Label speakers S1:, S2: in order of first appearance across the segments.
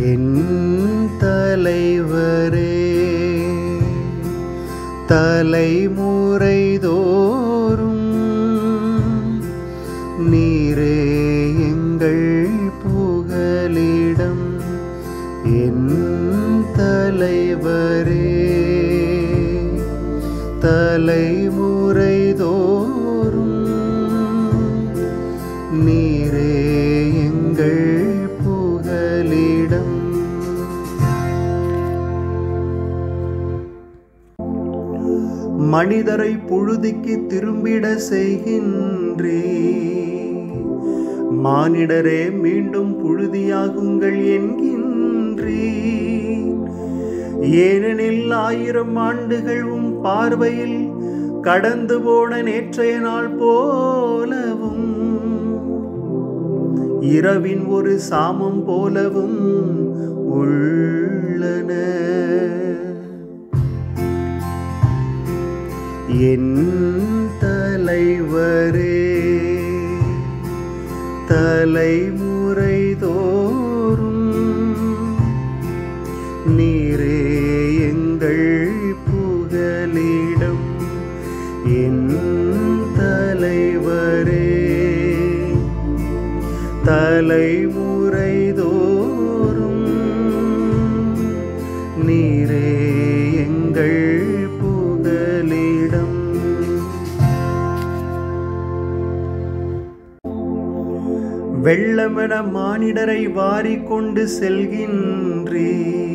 S1: என் தலைவரே தலைமுறை தோறும் நீரே எங்கள் புகலிடம் என் தலைவரே தலைமுறை தோறும் நீரே எங்கள் புகலிடம் மனிதரை புழுதிக்கு திரும்பிட செய்கின்றே மானிடரே மீண்டும் புழுதியாகுங்கள் என்கின்றே ஏனெனில் ஆயிரம் ஆண்டுகள் உம் பார்வையில் கடந்து போன நேற்றைய நாள் போலவும் இரவின் ஒரு சாமம் போலவும் உள்ளன என் தலைவரே தலைமுறை தோறும் நீரே எங்கள் புகலிடம் என் தலைவரே தலைமுறை தோறும் நீரே எங்கள் புகலிடம் வெள்ளமென மானிடரை வாரிக்கொண்டு செல்கின்றே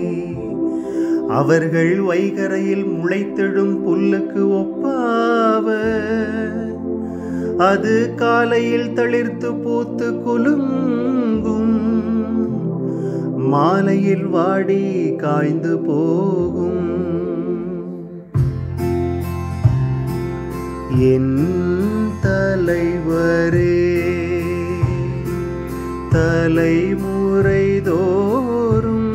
S1: அவர்கள் வைகரையில் முளைத்தெழும் புல்லுக்கு ஒப்பாவ அது காலையில் தளிர்த்து பூத்து குலுங்கும் மாலையில் வாடி காய்ந்து போகும் என் தலைவரே தலைமுறை தோறும்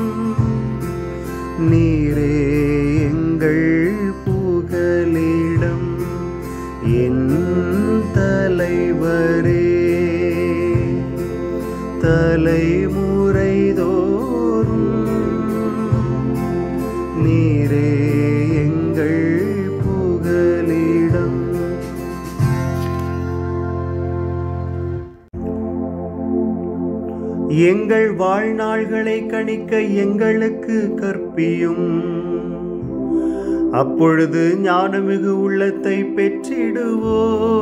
S1: நீரே எங்கள் புகலிடம் என் தலைவரே தலைமுறை தோறும் நீரே எங்கள் புகலிடம் எங்கள் வாழ்நாள்களை கணிக்க எங்களுக்கு கற்பியும் அப்பொழுது ஞானமிகு உள்ளத்தை பெற்றிடுவோ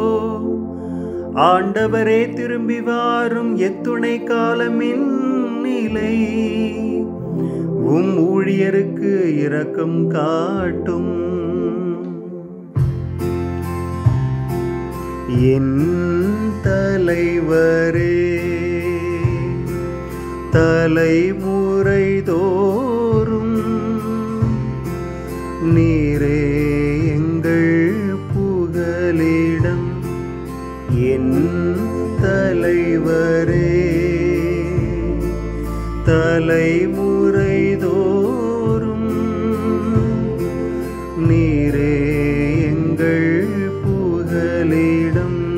S1: ஆண்டவரே திரும்பி வாரும் எத்துணை காலமின் நிலை உம் ஊழியருக்கு இரக்கம் காட்டும் என் தலைவரே தலைமுறை தோறும் நீரே எங்கள் புகலிடம் என் தலைவரே தலைமுறை தோறும் நீரே எங்கள் புகலிடம்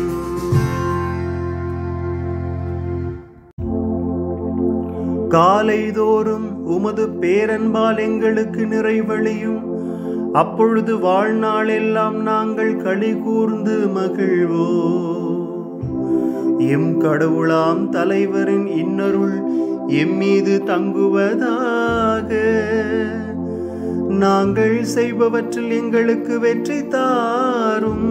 S1: காலைதோறும் உமது பேரன்பால் எங்களுக்கு நிறைவழியும் அப்பொழுது வாழ்நாளெல்லாம் நாங்கள் களி கூர்ந்து மகிழ்வோ எம் கடவுளாம் தலைவரின் இன்னருள் எம்மீது தங்குவதாக நாங்கள் செய்பவற்றில் எங்களுக்கு வெற்றி தாரும்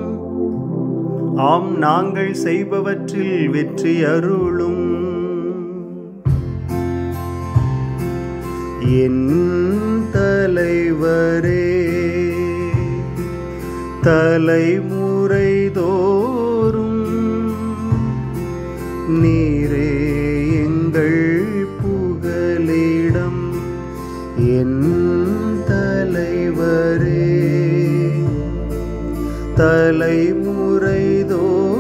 S1: ஆம் நாங்கள் செய்பவற்றில் வெற்றி அருளும் என் தலைவரே தலைமுறை தோறும் நீரே எங்கள் புகலிடம் என் தலைவரே தலைமுறை தோறும்